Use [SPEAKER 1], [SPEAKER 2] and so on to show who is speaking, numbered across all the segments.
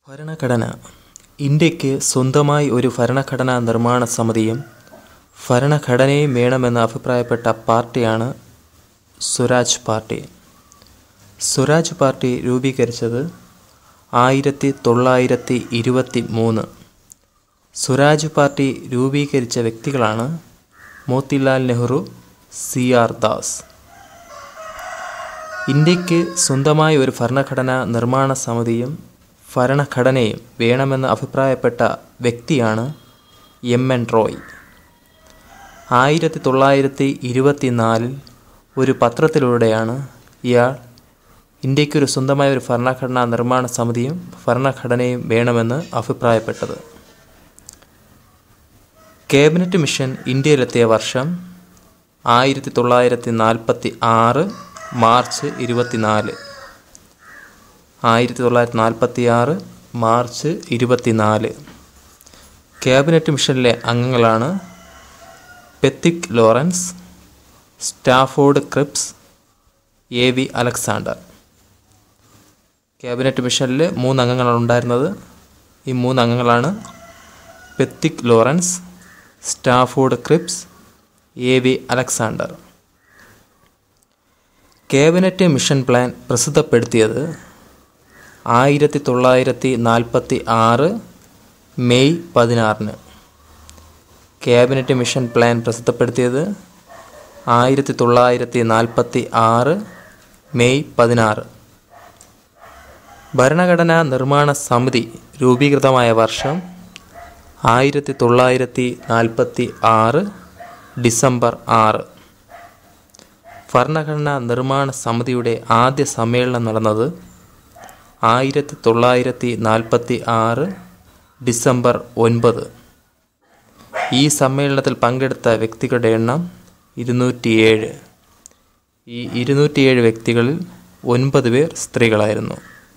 [SPEAKER 1] ഭരണഘടന ഇന്ത്യക്ക് സ്വന്തമായി ഒരു ഭരണഘടനാ നിർമ്മാണ സമിതിയും ഭരണഘടനയും വേണമെന്ന് അഭിപ്രായപ്പെട്ട പാർട്ടിയാണ് സ്വരാജ് പാർട്ടി സ്വരാജ് പാർട്ടി രൂപീകരിച്ചത് ആയിരത്തി തൊള്ളായിരത്തി ഇരുപത്തി മൂന്ന് സ്വരാജ് പാർട്ടി രൂപീകരിച്ച വ്യക്തികളാണ് മോത്തിലാൽ നെഹ്റു സി ആർ ദാസ് ഇന്ത്യക്ക് സ്വന്തമായി ഒരു ഭരണഘടനാ നിർമ്മാണ സമിതിയും ഭരണഘടനയും വേണമെന്ന് അഭിപ്രായപ്പെട്ട വ്യക്തിയാണ് എം എൻ റോയ് ആയിരത്തി തൊള്ളായിരത്തി ഇരുപത്തി നാലിൽ ഒരു പത്രത്തിലൂടെയാണ് ഇയാൾ ഇന്ത്യക്കൊരു സ്വന്തമായ ഒരു ഭരണഘടനാ നിർമ്മാണ സമിതിയും ഭരണഘടനയും വേണമെന്ന് അഭിപ്രായപ്പെട്ടത് കാബിനറ്റ് മിഷൻ ഇന്ത്യയിലെത്തിയ വർഷം ആയിരത്തി തൊള്ളായിരത്തി നാൽപ്പത്തി ആറ് മാർച്ച് ഇരുപത്തിനാല് ആയിരത്തി തൊള്ളായിരത്തി നാൽപ്പത്തി ആറ് മാർച്ച് ഇരുപത്തിനാല് ക്യാബിനറ്റ് മിഷനിലെ അംഗങ്ങളാണ് Pethick Lawrence Stafford Cripps A V Alexander Cabinet മിഷനിൽ മൂന്ന് അംഗങ്ങളാണ് ഉണ്ടായിരുന്നത് ഈ മൂന്ന് അംഗങ്ങളാണ് Pethick Lawrence Stafford Cripps A V Alexander Cabinet Mission Plan പ്രസിദ്ധപ്പെടുത്തിയത് ആയിരത്തി തൊള്ളായിരത്തി നാൽപ്പത്തി ആറ് മെയ് പതിനാറിന് ക്യാബിനറ്റ് മിഷൻ പ്ലാൻ പ്രസിദ്ധപ്പെടുത്തിയത് ആയിരത്തി തൊള്ളായിരത്തി നാൽപ്പത്തി ആറ് മെയ് പതിനാറ് ഭരണഘടനാ നിർമ്മാണ സമിതി രൂപീകൃതമായ വർഷം ആയിരത്തി തൊള്ളായിരത്തി നാൽപ്പത്തി ആറ് ഡിസംബർ ആറ് ഭരണഘടനാ നിർമ്മാണ സമിതിയുടെ ആദ്യ സമ്മേളനം നടന്നത് ആയിരത്തി തൊള്ളായിരത്തി നാൽപ്പത്തി ആറ് ഡിസംബർ ഒൻപത് ഈ സമ്മേളനത്തിൽ പങ്കെടുത്ത വ്യക്തികളുടെ എണ്ണം ഇരുന്നൂറ്റിയേഴ് ഈ ഇരുന്നൂറ്റിയേഴ് വ്യക്തികളിൽ ഒൻപത് പേർ സ്ത്രീകളായിരുന്നു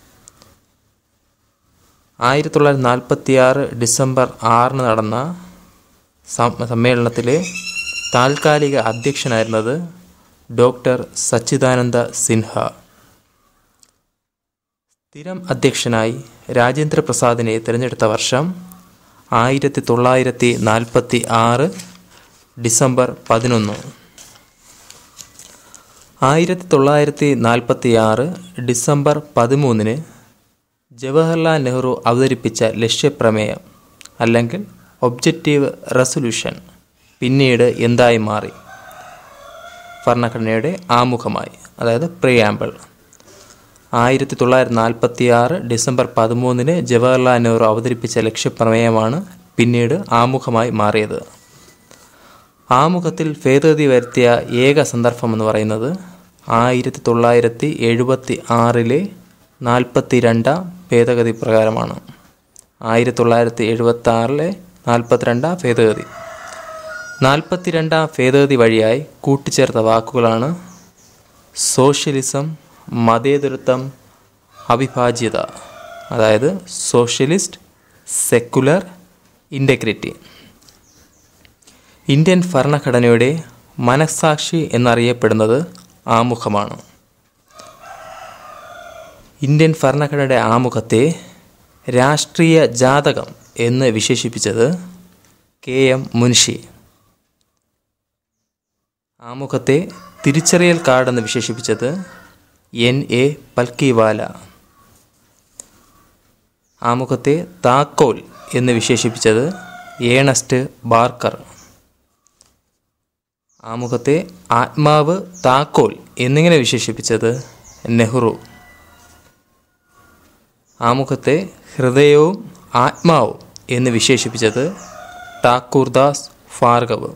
[SPEAKER 1] ആയിരത്തി തൊള്ളായിരത്തി നാൽപ്പത്തി ആറ് ഡിസംബർ ആറിന് നടന്ന സമ്മേളനത്തിലെ താൽക്കാലിക അധ്യക്ഷനായിരുന്നത് ഡോക്ടർ സച്ചിദാനന്ദ സിൻഹ സ്ഥിരം അധ്യക്ഷനായി രാജേന്ദ്ര പ്രസാദിനെ തിരഞ്ഞെടുത്ത വർഷം ആയിരത്തി തൊള്ളായിരത്തി നാൽപ്പത്തി ആറ് ഡിസംബർ പതിനൊന്ന് ആയിരത്തി തൊള്ളായിരത്തി നാൽപ്പത്തി ആറ് ഡിസംബർ പതിമൂന്നിന് ജവഹർലാൽ നെഹ്റു അവതരിപ്പിച്ച ലക്ഷ്യപ്രമേയം അല്ലെങ്കിൽ ഒബ്ജക്റ്റീവ് റെസൊല്യൂഷൻ പിന്നീട് എന്തായി മാറി ഭരണഘടനയുടെ ആമുഖമായി അതായത് പ്രിയാമ്പിൾ ആയിരത്തി തൊള്ളായിരത്തി നാൽപ്പത്തി ആറ് ഡിസംബർ പതിമൂന്നിന് ജവഹർലാൽ നെഹ്റു അവതരിപ്പിച്ച ലക്ഷ്യപ്രമേയമാണ് പിന്നീട് ആമുഖമായി മാറിയത് ആമുഖത്തിൽ ഭേദഗതി വരുത്തിയ ഏക സന്ദർഭം എന്ന് പറയുന്നത് ആയിരത്തി തൊള്ളായിരത്തി എഴുപത്തി ആറിലെ നാൽപ്പത്തി രണ്ടാം ഭേദഗതി പ്രകാരമാണ് ആയിരത്തി തൊള്ളായിരത്തി എഴുപത്തി ആറിലെ നാൽപ്പത്തിരണ്ടാം ഭേദഗതി നാൽപ്പത്തിരണ്ടാം ഭേദഗതി വഴിയായി കൂട്ടിച്ചേർത്ത വാക്കുകളാണ് സോഷ്യലിസം മതേതരത്വം അവിഭാജ്യത അതായത് സോഷ്യലിസ്റ്റ് സെക്കുലർ ഇൻ്റഗ്രിറ്റി ഇന്ത്യൻ ഭരണഘടനയുടെ മനസ്സാക്ഷി എന്നറിയപ്പെടുന്നത് ആമുഖമാണ് ഇന്ത്യൻ ഭരണഘടനയുടെ ആമുഖത്തെ രാഷ്ട്രീയ ജാതകം എന്ന് വിശേഷിപ്പിച്ചത് കെ എം മുൻഷി ആമുഖത്തെ തിരിച്ചറിയൽ കാർഡ് എന്ന് വിശേഷിപ്പിച്ചത് എൻ എ പൽക്കിവാല ആമുഖത്തെ താക്കോൽ എന്ന് വിശേഷിപ്പിച്ചത് ഏണസ്റ്റ് ബാർക്കർ ആമുഖത്തെ ആത്മാവ് താക്കോൽ എന്നിങ്ങനെ വിശേഷിപ്പിച്ചത് നെഹ്റു ആമുഖത്തെ ഹൃദയവും ആത്മാവും എന്ന് വിശേഷിപ്പിച്ചത് ഠാക്കൂർദാസ് ഭാർഗവ്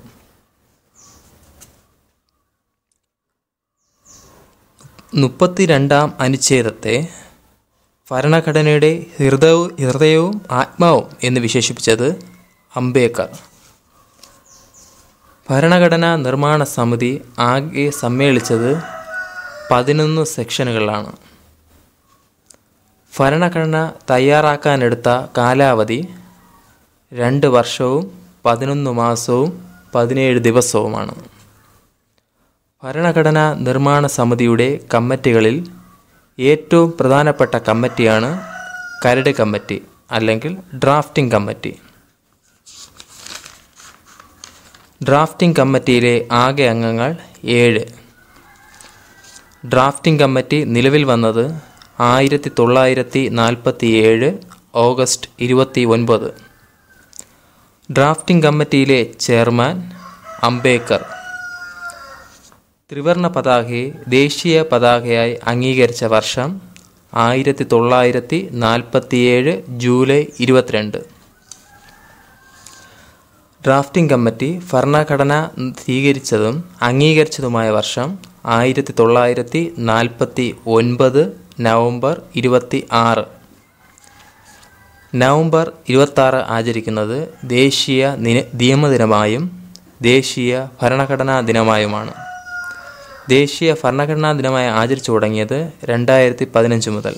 [SPEAKER 1] മുപ്പത്തിരണ്ടാം അനുച്ഛേദത്തെ ഭരണഘടനയുടെ ഹൃദയവും ഹൃദയവും ആത്മാവും എന്ന് വിശേഷിപ്പിച്ചത് അംബേദ്കർ ഭരണഘടനാ നിർമ്മാണ സമിതി ആകെ സമ്മേളിച്ചത് പതിനൊന്ന് സെക്ഷനുകളിലാണ് ഭരണഘടന തയ്യാറാക്കാനെടുത്ത കാലാവധി രണ്ട് വർഷവും പതിനൊന്ന് മാസവും പതിനേഴ് ദിവസവുമാണ് ഭരണഘടനാ നിർമ്മാണ സമിതിയുടെ കമ്മിറ്റികളിൽ ഏറ്റവും പ്രധാനപ്പെട്ട കമ്മിറ്റിയാണ് കരട് കമ്മിറ്റി അല്ലെങ്കിൽ ഡ്രാഫ്റ്റിംഗ് കമ്മിറ്റി ഡ്രാഫ്റ്റിംഗ് കമ്മിറ്റിയിലെ ആകെ അംഗങ്ങൾ ഏഴ് ഡ്രാഫ്റ്റിംഗ് കമ്മിറ്റി നിലവിൽ വന്നത് ആയിരത്തി തൊള്ളായിരത്തി നാൽപ്പത്തി ഏഴ് ഓഗസ്റ്റ് ഇരുപത്തി ഒൻപത് ഡ്രാഫ്റ്റിംഗ് കമ്മിറ്റിയിലെ ചെയർമാൻ അംബേദ്കർ ത്രിവർണ പതാകയെ ദേശീയ പതാകയായി അംഗീകരിച്ച വർഷം ആയിരത്തി തൊള്ളായിരത്തി നാൽപ്പത്തിയേഴ് ജൂലൈ ഇരുപത്തിരണ്ട് ഡ്രാഫ്റ്റിംഗ് കമ്മിറ്റി ഭരണഘടന സ്വീകരിച്ചതും അംഗീകരിച്ചതുമായ വർഷം ആയിരത്തി തൊള്ളായിരത്തി നാൽപ്പത്തി ഒൻപത് നവംബർ ഇരുപത്തി ആറ് നവംബർ ഇരുപത്താറ് ആചരിക്കുന്നത് ദേശീയ നിന- നിയമദിനമായും ദേശീയ ഭരണഘടനാ ദിനമായുമാണ് ദേശീയ ഭരണഘടനാ ദിനമായി ആചരിച്ചു തുടങ്ങിയത് രണ്ടായിരത്തി പതിനഞ്ച് മുതൽ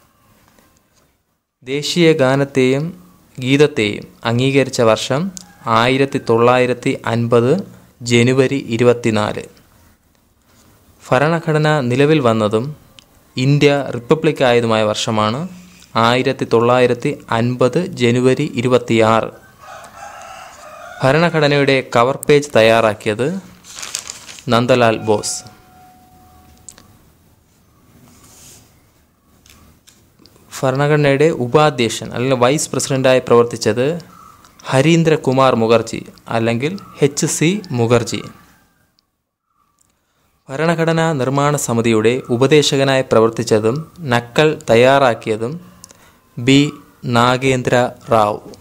[SPEAKER 1] ദേശീയ ഗാനത്തെയും ഗീതത്തെയും അംഗീകരിച്ച വർഷം ആയിരത്തി തൊള്ളായിരത്തി അൻപത് ജനുവരി ഇരുപത്തിനാല് ഭരണഘടന നിലവിൽ വന്നതും ഇന്ത്യ റിപ്പബ്ലിക് ആയതുമായ വർഷമാണ് ആയിരത്തി തൊള്ളായിരത്തി അൻപത് ജനുവരി ഇരുപത്തിയാറ് ഭരണഘടനയുടെ കവർ പേജ് തയ്യാറാക്കിയത് നന്ദലാൽ ബോസ് ഭരണഘടനയുടെ ഉപാധ്യക്ഷൻ അല്ലെങ്കിൽ വൈസ് പ്രസിഡന്റായി പ്രവർത്തിച്ചത് ഹരീന്ദ്ര കുമാർ മുഖർജി അല്ലെങ്കിൽ എച്ച് സി മുഖർജി ഭരണഘടനാ നിർമ്മാണ സമിതിയുടെ ഉപദേശകനായി പ്രവർത്തിച്ചതും നക്കൽ തയ്യാറാക്കിയതും ബി നാഗേന്ദ്ര റാവു